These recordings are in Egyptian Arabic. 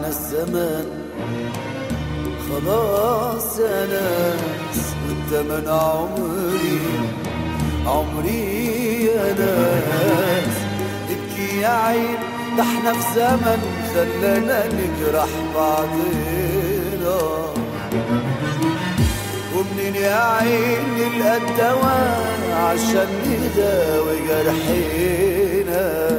الزمن خلاص يا ناس وانت من عمري عمري يا ناس ابكي يا عين ده احنا في زمن خلانا نجرح بعضنا ومنين يا عين نلقى الدواء عشان نداوي جرحنا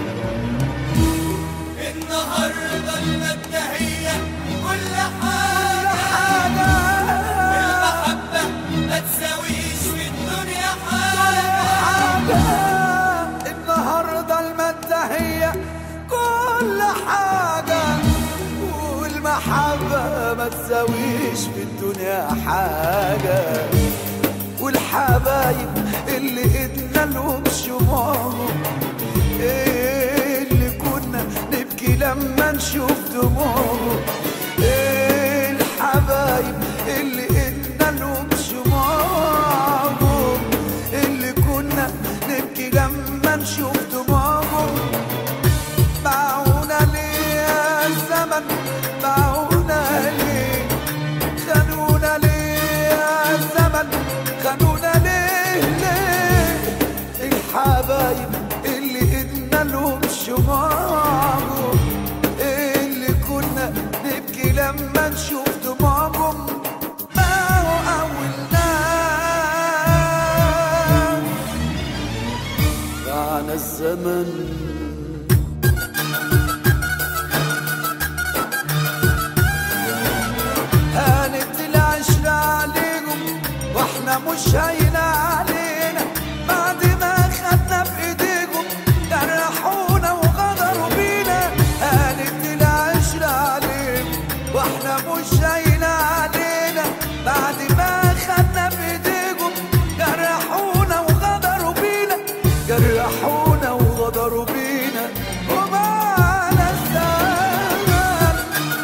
النهارده المنتهية كل حاجة المحبة ما تساويش في الدنيا حاجة النهارده المنتهية كل حاجة والمحبة ما تساويش في الدنيا حاجة والحبايب اللي ايدنا لهم شموعهم إيه اللي كنا نبكي لما نشوف دموعهم إيه الحبايب اللي ايدنا لهم شموعهم اللي كنا نبكي لما نشوف دموعهم باعونا ليه يا الزمن باعونا ليه خانونا ليه يا الزمن خانونا ليه ليه الحبايب اللي ايدنا لهم شموعهم اللي كنا نبكي لما نشوف دموعهم ما هو اول ناس باعنا الزمن هانت العشرة عليهم واحنا مش هين علينا بعد ما خدنا بايديهم جرحونا وغدروا بينا هانت العشرة عليهم واحنا مش هين علينا بعد ما خدنا بايديهم جرحونا وغدروا بينا جرحونا وغدروا بينا ومعنا الزمن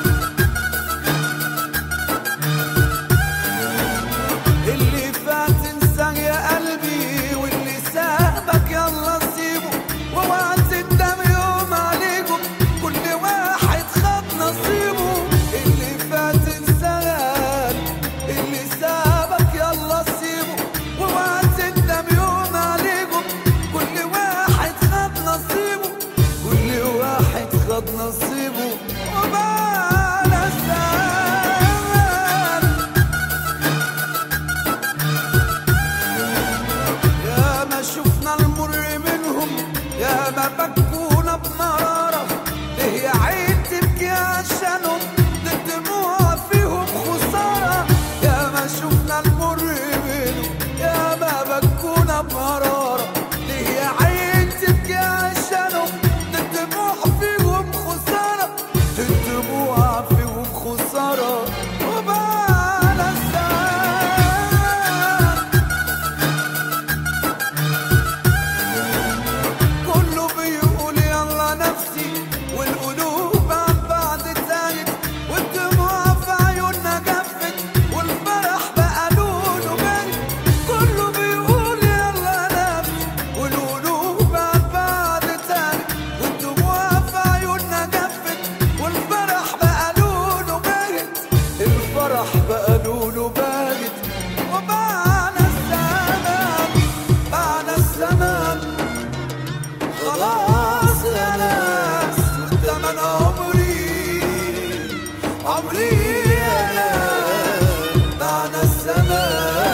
اللي فات انسى يا قلبي واللي سابك يلا سيبه ووعد الدم يوم عليكم كل واحد خد نصيبه اللي فات انسى يا قلبي اللي سابك يلا سيبه ووعد الدم يوم عليكم كل واحد خد نصيبه كل واحد خد نصيبه وبعنا الزمن يا ما شفنا المر منهم يا ما بكونا بمرارة ليه يا عين تبكي عشانهم دي الدموع فيهم خسارة يا ما شفنا المر منهم يا ما بكونا بمرارة ليه يا عين تبكي عشانهم دي الدموع فيهم خسارة دي الدموع فيهم خسارة وبعنا الزمان كله بيقول يلا نفسي والقلوب عن بعض تانت والدموع في عيوننا جفت والفرح بقى لونه بارد كله بيقول يلا نفسي والقلوب عن بعض تانت والدموع في عيوننا جفت والفرح بقى لونه بارد الفرح بقى لونه بارد وبعنا الزمان بعنا الزمان خلاص يا ناس وانت من عمري عمري يا ناس بعد الزمان